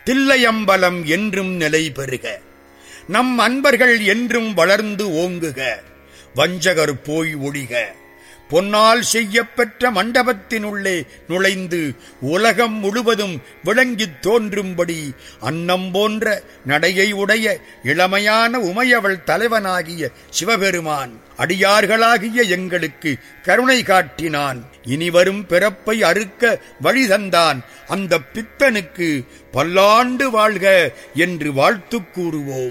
தில்லையம்பலம் என்றும் நிலை பெறுக நம் அன்பர்கள் என்றும் வளர்ந்து ஓங்குக வஞ்சகர் போய் ஒழிக பொன்னால் செய்யப்பெற்ற மண்டபத்தினுள்ளே நுழைந்து உலகம் முழுவதும் விளங்கித் தோன்றும்படி அன்னம் போன்ற நடையை உடைய இளமையான உமையவள் தலைவனாகிய சிவபெருமான் அடியார்களாகிய எங்களுக்கு கருணை காட்டினான் இனிவரும் பிறப்பை அறுக்க வழி தந்தான் அந்த பித்தனுக்கு பல்லாண்டு வாழ்க என்று வாழ்த்துக் கூறுவோம்